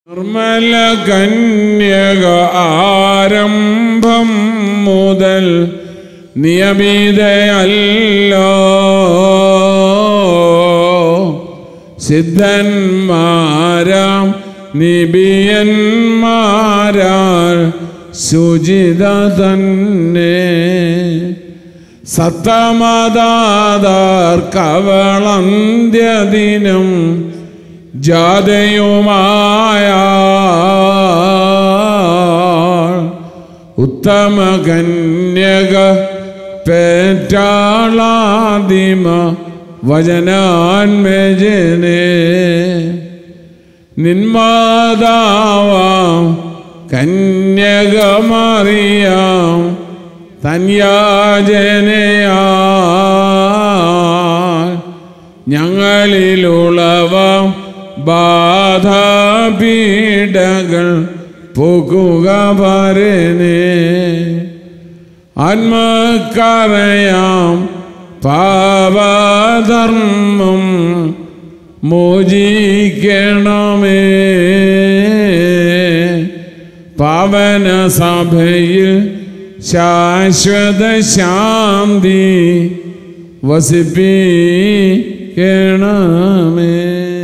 നിർമ്മല കന്യക ആരംഭം മുതൽ നിയമിതയല്ലോ സിദ്ധന്മാരാം നിബിയന്മാരാൽ ശുചിത തന്നെ സത്തമദാദാർക്കവളന്ത്യദിനം ജാതയുമായ ഉത്തമ കന്യക പേറ്റാളാദിമ വചനാന്മജനെ നിന്മാതാവാം കന്യകമറിയാം തന്യാജനയാ ഞങ്ങളിലുളവാം ബാധാപീഡകൾ പോകുക പരനെ ആത്മക്കറയാം പാപധർമ്മം മോചിക്കണമേ പാവന സഭയിൽ ശാശ്വത ശാന്തി വസിപ്പിക്കണമേ